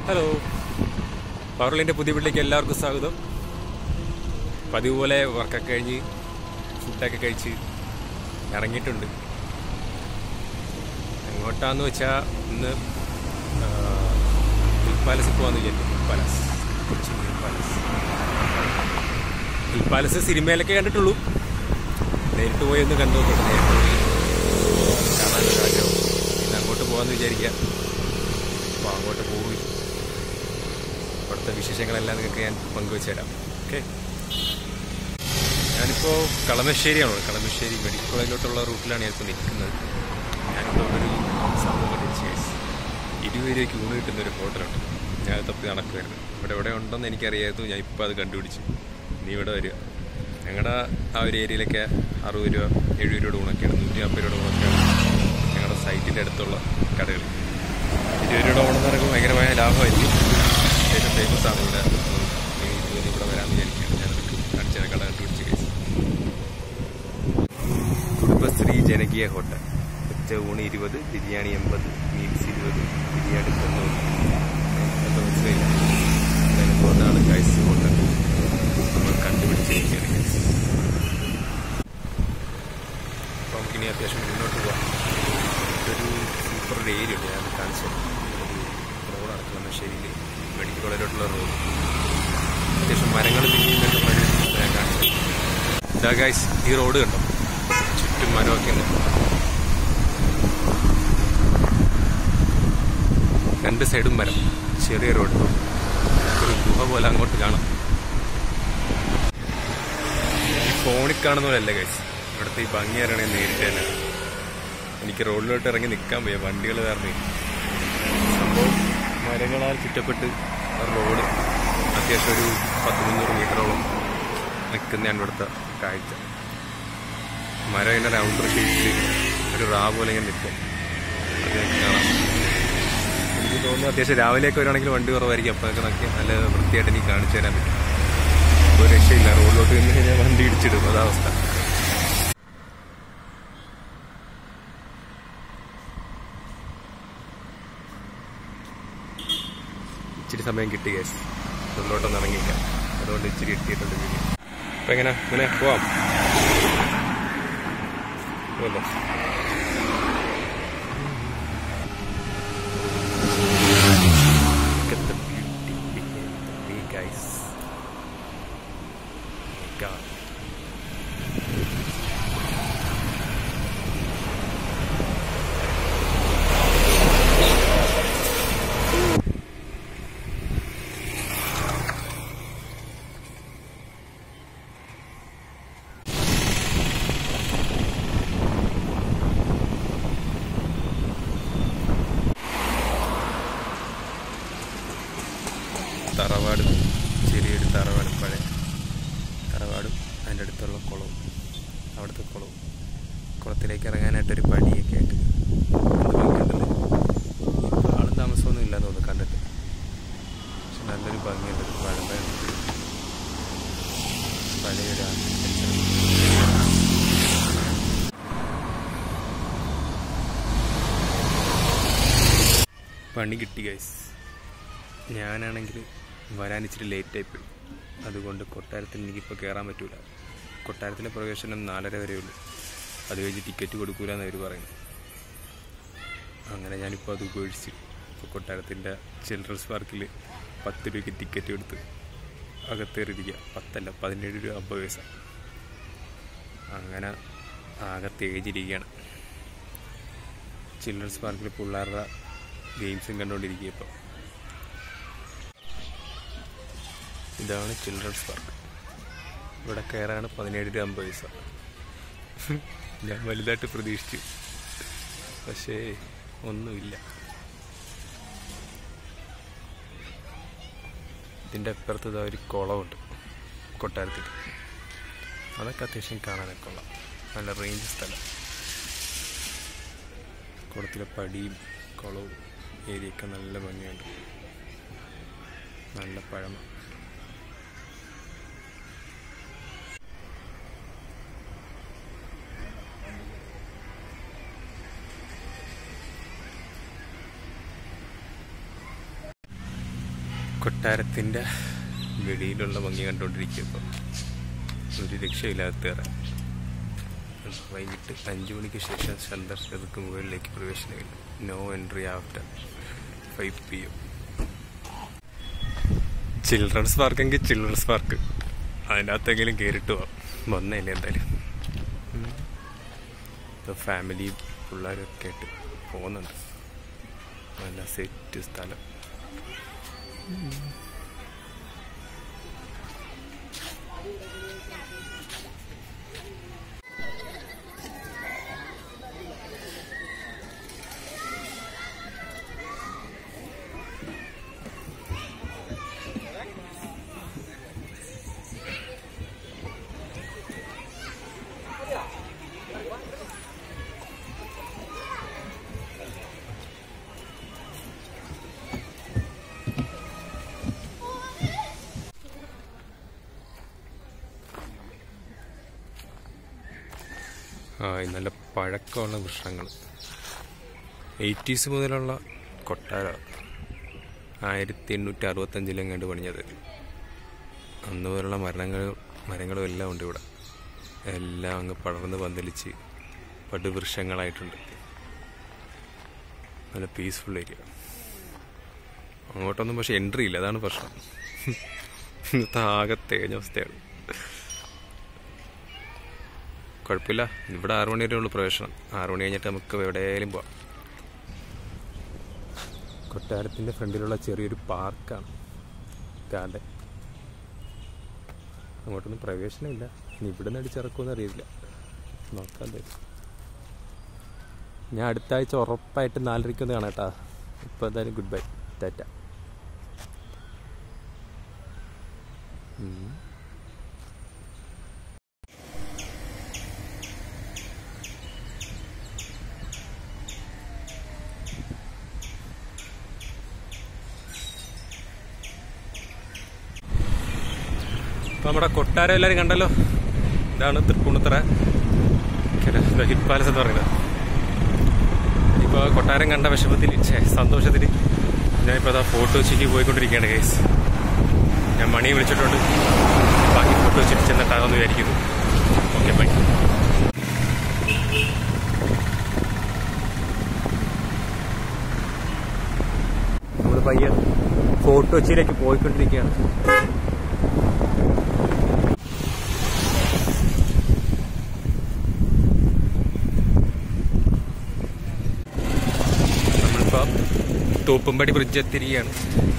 Hello പവർലിൻ്റെ പുതിയ വീട്ടിലേക്ക് എല്ലാവർക്കും സ്വാഗതം പതിവ് പോലെ വർക്കൊക്കെ കഴിഞ്ഞ് ഫുഡൊക്കെ കഴിച്ച് ഇറങ്ങിയിട്ടുണ്ട് എങ്ങോട്ടാന്ന് വെച്ചാൽ ഇന്ന് ആ, ഹിൽ പാലസിൽ പോകാമെന്ന് വിചാരിക്കും hill palace Kochi hill palace hill palace സിനിമയിലൊക്കെ കണ്ടിട്ടുള്ളൂ നേരിട്ട് പോയി ഒന്ന് കണ്ടു നോക്കട്ടെ നേരിട്ട് പോയി കാണാൻ കാര്യം ഇന്ന് അങ്ങോട്ട് പോകാമെന്ന് വിചാരിക്കാം അപ്പോൾ അങ്ങോട്ട് പോയി അവിടുത്തെ വിശേഷങ്ങളെല്ലാം നിങ്ങൾക്ക് ഞാൻ പങ്കുവെച്ച് തരാം ഓക്കെ ഞാനിപ്പോൾ കളമശ്ശേരിയാണ് കളമശ്ശേരി മെഡിക്കൽ കോളേജിലോട്ടുള്ള റൂട്ടിലാണ് ഞാനിപ്പോൾ നിൽക്കുന്നത് ഞാനിപ്പോൾ ഒരു സംഭവം കണ്ടിച്ച് ഇരുപത് രൂപയ്ക്ക് ഊണ് കിട്ടുന്ന ഒരു ഹോട്ടലുണ്ട് ഞാൻ അത് തപ്പി നടക്കുമായിരുന്നു ഇവിടെ എവിടെ ഉണ്ടെന്ന് എനിക്കറിയായിരുന്നു ഞാൻ ഇപ്പോൾ അത് കണ്ടുപിടിച്ചു നീ ഇവിടെ വരിക ഞങ്ങളുടെ ആ ഒരു ഏരിയയിലൊക്കെ അറുപത് രൂപ എഴുപത് രൂപയുടെ ഊണൊക്കെയാണ് നൂറ്റി നാൽപ്പത് രൂപയുടെ ഊണൊക്കെയാണ് ഞങ്ങളുടെ സൈറ്റിൻ്റെ അടുത്തുള്ള കടകൾ ഇരുപത് രൂപയുടെ ഊണെന്ന് പറയുമ്പോൾ ഭയങ്കരമായ ലാഭമായിരിക്കും ഏറ്റവും ഫേമസ് ആണ് ഇവിടെ നീ ഇതുവരെ ഇവിടെ വരാമെന്ന് വിചാരിക്കുകയാണ് ഞാനതൊക്കെ കാണിച്ചു തരാം കട കണ്ടുപിടിച്ച് കഴിച്ചു കുടുംബശ്രീ ജനകീയ ഹോട്ടൽ ഉച്ച ഊണ് ഇരുപത് ബിരിയാണി എൺപത് മീൽസ് ഇരുപത് ബിരിയാണി തൊണ്ണൂറ് എന്താ മനസ്സിലായില്ല എന്തായാലും ഹോട്ടലാണ് ഗൈസ് ഹോട്ടൽ നമ്മൾ കണ്ടുപിടിച്ചിരിക്കുകയാണ് ഗൈസ് അപ്പോൾ നമുക്കിനി അത്യാവശ്യം മുന്നോട്ട് പോവാം ഇതൊരു സൂപ്പർ ഒരു ഏരിയ ഉണ്ട് ഞാൻ കാണിച്ചു ഒരു റോഡാണ് കളമശ്ശേരിയിൽ മെഡിക്കൽ കോളേജിലോട്ടുള്ള റോഡ് അത്യാവശ്യം മരങ്ങൾ തിരിയുന്നുള്ളൊരു ഞാൻ കാണിച്ചു ഇതാ ഗൈസ് ഈ റോഡ് കണ്ടോ ചുറ്റും മരമൊക്കെ ഉണ്ട് രണ്ട് സൈഡും മരം ചെറിയ റോഡ് ഒരു ഗുഹ പോലെ അങ്ങോട്ട് കാണാം ഈ ഫോണിൽ കാണുന്ന പോലെയല്ല ഗൈസ് ഇവിടുത്തെ ഈ ഭംഗി അറിയണേ നേരിട്ട് തന്നെ എനിക്ക് റോഡിലോട്ട് ഇറങ്ങി നിൽക്കാൻ വയ്യ വണ്ടികൾ കാരണം സംഭവം മരങ്ങളാൽ ചുറ്റപ്പെട്ട് റോഡ് അത്യാവശ്യം ഒരു പത്ത് മുന്നൂറ് മീറ്ററോളം നിൽക്കുന്നതാണ് ഇവിടുത്തെ കാഴ്ച മരം ഇങ്ങനെ റൗണ്ടർ ഷേപ്പിൽ ഒരു റാ പോലെ ഇങ്ങനെ നിൽക്കും അത് എനിക്ക് കാണാം എനിക്ക് തോന്നുന്നു അത്യാവശ്യം രാവിലെയൊക്കെ വരികയാണെങ്കിൽ വണ്ടി കുറവായിരിക്കും അപ്പോഴൊക്കെ നമുക്ക് നല്ല വൃത്തിയായിട്ട് എനിക്ക് കാണിച്ചു തരാൻ പറ്റും ഒരു രക്ഷയില്ല റോഡിലോട്ട് നിന്ന് കഴിഞ്ഞാൽ വണ്ടി ഇടിച്ചിടും അതാവസ്ഥ ഇച്ചിരി സമയം കിട്ടി കേസ് ഉള്ളിലോട്ടൊന്ന് ഇറങ്ങിക്കാം അതുകൊണ്ട് ഇച്ചിരി എത്തിയിട്ടുണ്ട് വീഡിയോ അപ്പം എങ്ങനെ ഇങ്ങനെ പോവാം പോവല്ലോ Look at the beauty behind the way, guys. Oh my god. തറവാട് ചെറിയൊരു തറവാട് പഴയ തറവാടും അതിൻ്റെ അടുത്തുള്ള കുളവും അവിടുത്തെ കുളവും കുളത്തിലേക്ക് ഇറങ്ങാനായിട്ടൊരു പടിയൊക്കെ ആയിട്ട് എന്ത് ഭംഗിയുണ്ടല്ലേ ഇപ്പോൾ ആളും താമസമൊന്നും ഇല്ലാന്ന് തോന്നുന്നു കണ്ടിട്ട് പക്ഷെ നല്ലൊരു ഭംഗിയുണ്ട് ഒരു പഴമ്പഴം പഴയൊരു architecture. പണി കിട്ടി ഗൈസ് ഞാനാണെങ്കിൽ വരാൻ ഇച്ചിരി ലേറ്റായി പോയി അതുകൊണ്ട് കൊട്ടാരത്തിൽ എനിക്കിപ്പോൾ കയറാൻ പറ്റൂല കൊട്ടാരത്തിലെ പ്രവേശനം നാലര വരെ ഉള്ളൂ അത് കഴിഞ്ഞ് ടിക്കറ്റ് കൊടുക്കൂല എന്ന് അവർ പറയുന്നു അങ്ങനെ ഞാനിപ്പോൾ അത് ഉപേക്ഷിച്ച് ഇപ്പോൾ കൊട്ടാരത്തിൻ്റെ ചിൽഡ്രൻസ് പാർക്കിൽ പത്ത് രൂപയ്ക്ക് ടിക്കറ്റ് എടുത്ത് അകത്തേറിയിരിക്കുക പത്തല്ല പതിനേഴ് രൂപ അമ്പത് പൈസ അങ്ങനെ അകത്ത് ഏജിരിക്കുകയാണ് ചിൽഡ്രൻസ് പാർക്കിൽ പിള്ളേരുടെ ഗെയിംസും കണ്ടുകൊണ്ടിരിക്കുക ഇപ്പോൾ ഇതാണ് ചിൽഡ്രൻസ് പാർക്ക് ഇവിടെ കയറാണ് പതിനേഴ് രൂപ അമ്പത് പൈസ ഞാൻ വലുതായിട്ട് പ്രതീക്ഷിച്ചു പക്ഷേ ഒന്നുമില്ല ഇതിൻ്റെ അപ്പുറത്ത് ഇതാ ഒരു കുളമുണ്ട് കൊട്ടാരത്തിൽ അതൊക്കെ അത്യാവശ്യം കാണാനൊക്കെ കൊള്ളാം നല്ല റേഞ്ച് സ്ഥലം കുളത്തിലെ പടിയും കുളവും ഏരിയയൊക്കെ നല്ല ഭംഗിയുണ്ട് നല്ല പഴമ കൊട്ടാരത്തിൻ്റെ വെളിയിലുള്ള ഭംഗി കണ്ടുകൊണ്ടിരിക്കുക ഇപ്പോൾ ഒരു രക്ഷയില്ലാത്ത കയറാൻ വൈകിട്ട് അഞ്ച് മണിക്ക് ശേഷം സന്ദർശകർക്ക് മുകളിലേക്ക് പ്രവേശനമില്ല no entry after five P M children's പാർക്കെങ്കിൽ ചിൽഡ്രൻസ് പാർക്ക് അതിൻ്റെ അകത്തെങ്കിലും കയറിട്ട് പോവാം വന്നല്ലേ എന്തായാലും ഇപ്പോൾ ഫാമിലി പിള്ളേരൊക്കെ ആയിട്ട് പോകുന്നുണ്ട് നല്ല സെറ്റ് സ്ഥലം ആ ഈ നല്ല പഴക്കമുള്ള വൃക്ഷങ്ങൾ എയ്റ്റീസ് മുതലുള്ള കൊട്ടാര ആയിരത്തി എണ്ണൂറ്റി അറുപത്തഞ്ചിലെങ്ങാണ്ട് പണിഞ്ഞത് അന്ന് മുതലുള്ള മരണങ്ങൾ മരങ്ങളും എല്ലാം ഉണ്ട് ഇവിടെ എല്ലാം അങ്ങ് പടർന്ന് പന്തലിച്ച് പടുവൃക്ഷങ്ങളായിട്ടുണ്ട് നല്ല പീസ്ഫുൾ ഏരിയ അങ്ങോട്ടൊന്നും പക്ഷെ എൻട്രി ഇല്ല അതാണ് പ്രശ്നം ഇന്നത്തെ ആകെ തേഞ്ഞ അവസ്ഥയാണ് കുഴപ്പമില്ല ഇവിടെ ആറു മണി വരെ ഉള്ളു പ്രവേശനം ആറു മണി കഴിഞ്ഞിട്ട് നമുക്ക് എവിടെയെങ്കിലും പോവാം കൊട്ടാരത്തിൻ്റെ ഫ്രണ്ടിലുള്ള ചെറിയൊരു പാർക്കാണ് ഗാർഡൻ അങ്ങോട്ടൊന്നും പ്രവേശനമില്ല ഇനി ഇവിടെ നിന്ന് അടിച്ചിറക്കുമെന്ന് അറിയില്ല നോക്കാം എന്തായാലും ഞാൻ അടുത്ത ആഴ്ച ഉറപ്പായിട്ട് നാലരയ്ക്കൊന്ന് കാണാം കേട്ടാ ഇപ്പോൾ എന്തായാലും ഗുഡ് ബൈ ടാറ്റ ഉം. ഇപ്പൊ നമ്മുടെ കൊട്ടാരം എല്ലാവരും കണ്ടല്ലോ ഇതാണ് തൃപ്പൂണിത്തറ ഹിറ്റ് പാലസ് എന്ന് പറയുന്നത് ഇപ്പോൾ കൊട്ടാരം കണ്ട വിഷമത്തിൽ ഛേ, സന്തോഷത്തിൽ ഞാനിപ്പോൾ അതാ ഫോട്ടോ വെച്ചിട്ട് പോയിക്കൊണ്ടിരിക്കുകയാണ് കേസ് ഞാൻ മണി വിളിച്ചിട്ടുണ്ട് ബാക്കി ഫോട്ടോ വെച്ചിട്ട് ചെന്നിട്ടാകുമെന്ന് വിചാരിക്കുന്നു ഓക്കെ ബൈ നമ്മൾ പയ്യെ ഫോട്ടോ കൊച്ചിയിലേക്ക് പോയിക്കൊണ്ടിരിക്കുകയാണ് നമ്മളിപ്പോൾ തോപ്പുംപടി ബ്രിഡ്ജ് എത്തിരിക്കുകയാണ്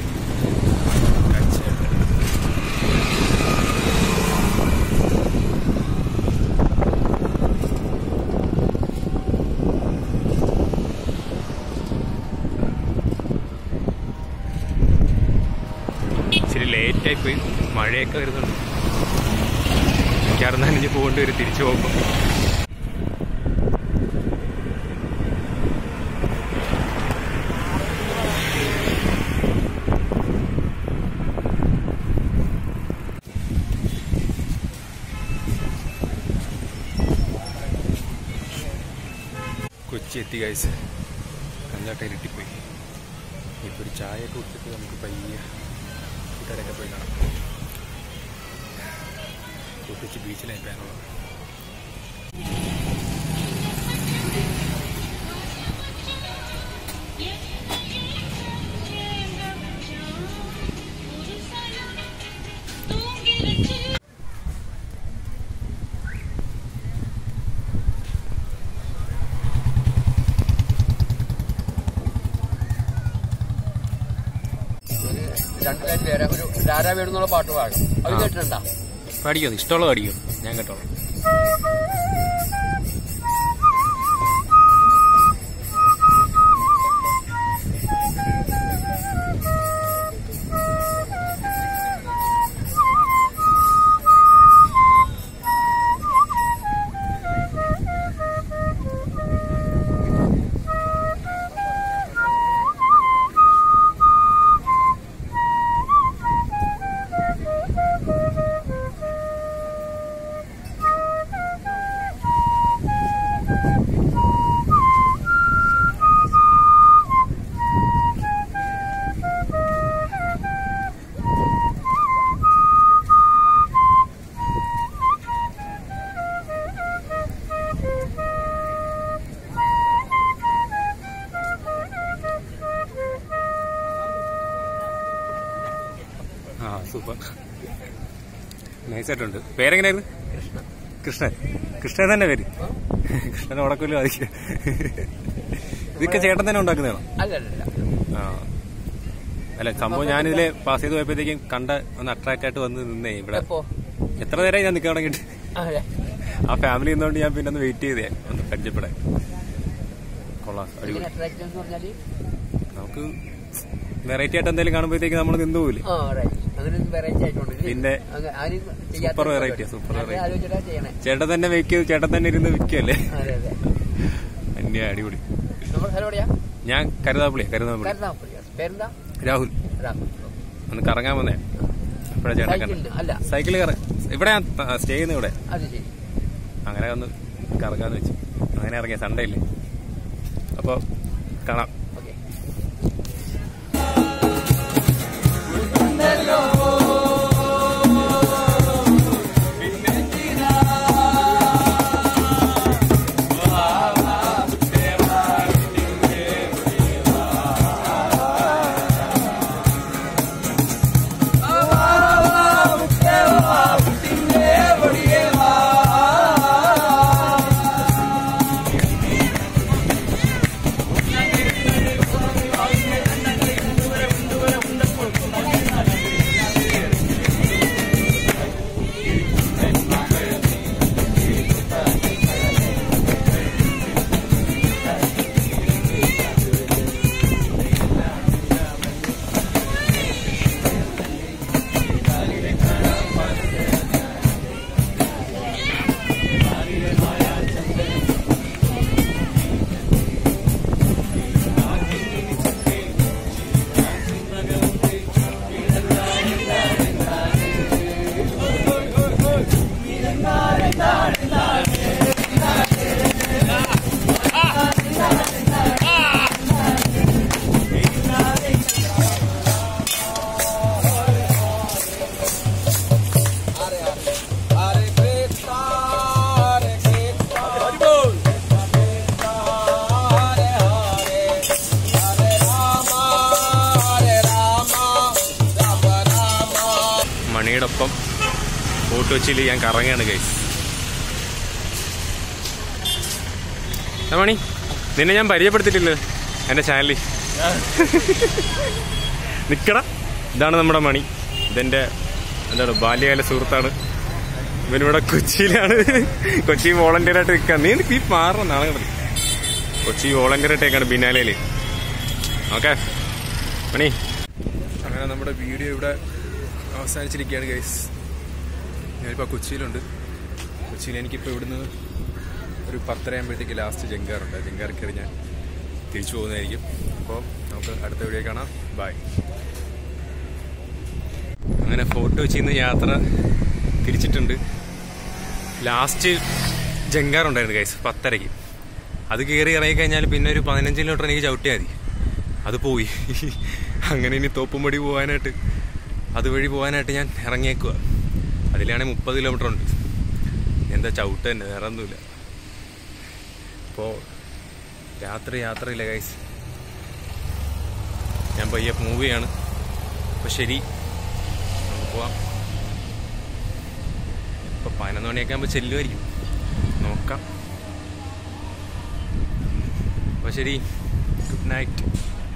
ഇച്ചിരി ലേറ്റായി പോയി മഴയൊക്കെ വരുന്നുണ്ട് മിക്കവാറും നനഞ്ഞ് പോകേണ്ടി വരും തിരിച്ചു പോകുമ്പോൾ കൊച്ചി എത്തി കാഴ്ച കഞ്ഞാട്ട ഇരുട്ടിപ്പോയി ഇപ്പോൾ ഒരു ചായ ഒക്കെ കുടിച്ചിട്ട് നമുക്ക് പയ്യ കൂട്ടുകാരൊക്കെ പോയി കാണാം കൊച്ചി ബീച്ചിലായി പ്ലാനുള്ളത് രണ്ടുപേരും പേരെ ഒരു രാരാ വേണമെന്നുള്ള പാട്ട് പാടും അത് ആ. കേട്ടിട്ടുണ്ടോ പാടിക്കോ ഇഷ്ടമുള്ള പാടിക്കോ ഞാൻ കേട്ടോളാം Thank ആ സൂപ്പർ നൈസായിട്ടുണ്ട് പേരെങ്ങനെയായിരുന്നു കൃഷ്ണ കൃഷ്ണൻ കൃഷ്ണൻ തന്നെ പേര് കൃഷ്ണൻ ഉടക്കല്ലോ അതിക്ക് ഇതൊക്കെ ചേട്ടൻ തന്നെ ഉണ്ടാക്കുന്നതാണോ അല്ല അല്ല ആ അല്ല സംഭവം ഞാനിതിലെ പാസ് ചെയ്ത് പോയപ്പോഴത്തേക്കും കണ്ട ഒന്ന് അട്രാക്ട് ആയിട്ട് വന്ന് നിന്നേ ഇവിടെ എപ്പോ എത്ര നേരമായി ഞാൻ നിൽക്കാൻ തുടങ്ങിയിട്ട് അതെ ആ ഫാമിലി നിന്നുകൊണ്ട് ഞാൻ പിന്നെ ഒന്ന് വെയിറ്റ് ചെയ്തേ ഒന്ന് പരിചയപ്പെടാൻ കൊള്ളാം ഇങ്ങനെ അടിപൊളി അട്രാക്ഷൻ എന്ന് പറഞ്ഞാല് നമുക്ക് വെറൈറ്റി ആയിട്ട് എന്തെങ്കിലും കാണുമ്പോഴത്തേക്ക് നമ്മൾ നിന്ന് പോകില്ലേ ആ റൈറ്റ് അങ്ങനെ വെറൈറ്റി ആയിട്ടുണ്ട് പിന്നെ അങ്ങ- ആരും ചെയ്യാത്ത super variety ആ, super ഞാൻ variety. ആലോചിച്ചിട്ടാ ചെയ്യണേ ചേട്ടൻ തന്നെ വെക്ക് ചേട്ടൻ തന്നെ ഇരുന്ന് വിൽക്കല്ലേ അതെ അതെ അന്യ അടിപൊളി നമ്മുടെ സ്ഥലം എവിടെയാ ഞാൻ കരുതാപ്പള്ളിയാ കരുതാപ്പള്ളി കരുനാഗപ്പള്ളി പേരെന്താ രാഹുൽ രാഹുൽ ഒന്ന് കറങ്ങാൻ വന്നേ എപ്പോഴാ ചേട്ടൻ സൈക്കിളിന് അല്ല സൈക്കിൾ കറ ഇവിടെ ഞാൻ സ്റ്റേ ചെയ്യുന്ന ഇവിടെ അത് ശരി അങ്ങനെ ഒന്ന് കറങ്ങാന്ന് വെച്ചു അങ്ങനെ ഇറങ്ങിയ സൺഡേ ഇല്ലേ അപ്പൊ കാണാം okay Hare Krishna, Hare Krishna, Krishna Hare Hare, Hare Rama, Hare Rama, Rama Rama. മണിയോടൊപ്പം ഫോട്ടോ വെച്ചിൽ ഞാൻ കറങ്ങാണ് ഗൈസ് മണി നിന്നെ ഞാൻ പരിചയപ്പെടുത്തിയിട്ടില്ല എന്റെ ചാനലിൽ നിക്കട ഇതാണ് നമ്മുടെ മണി ഇതെന്റെ എന്താണ് ബാല്യകാല സുഹൃത്താണ് ഇവനിവിടെ കൊച്ചിയിലാണ് കൊച്ചി വോളണ്ടിയർ ആയിട്ട് നിൽക്കാൻ നീ നീ മാറണം നാളെ കിടന്നു കൊച്ചി വോളണ്ടിയർ ആയിട്ടേക്കാണ് ബിനാലയിൽ ഓക്കെ മണി അങ്ങനെ നമ്മുടെ വീഡിയോ ഇവിടെ അവസാനിച്ചിരിക്കുകയാണ് ഗൈസ് ഞാനിപ്പോൾ കൊച്ചിയിലുണ്ട് കൊച്ചിയിൽ എനിക്കിപ്പോൾ ഇവിടുന്ന് ഒരു പത്തര ആകുമ്പോഴത്തേക്ക് ലാസ്റ്റ് ജങ്കാറുണ്ട് ജങ്കാർ കയറി ഞാൻ തിരിച്ചു പോകുന്നതായിരിക്കും അപ്പോൾ നമുക്ക് അടുത്ത വീഡിയോ കാണാം ബൈ അങ്ങനെ ഫോട്ടോ വെച്ച് ഇന്ന് യാത്ര തിരിച്ചിട്ടുണ്ട് ലാസ്റ്റ് ജങ്കാറുണ്ടായിരുന്നു ഗൈസ് പത്തരയ്ക്ക് അത് കയറി ഇറങ്ങി കഴിഞ്ഞാൽ പിന്നെ ഒരു പതിനഞ്ച് കിലോമീറ്റർ എനിക്ക് ചവിട്ടിയാൽ മതി അത് പോയി അങ്ങനെ ഇനി തോപ്പുംപടി പോകാനായിട്ട് അതുവഴി പോകാനായിട്ട് ഞാൻ ഇറങ്ങിയേക്കുക അതിലാണെങ്കിൽ മുപ്പത് കിലോമീറ്റർ ഉണ്ട് എന്താ ചവിട്ട് തന്നെ വേറെ ഒന്നുമില്ല അപ്പോൾ രാത്രി യാത്രയില്ല ഗൈസ് ഞാൻ പയ്യെ മൂവിയാണ് അപ്പോൾ ശരി നമുക്ക് പോവാം ഇപ്പോൾ പതിനൊന്ന് മണിയൊക്കെ ആകുമ്പോൾ ചെല്ലുമായിരിക്കും നോക്കാം അപ്പോൾ ശരി ഗുഡ് നൈറ്റ്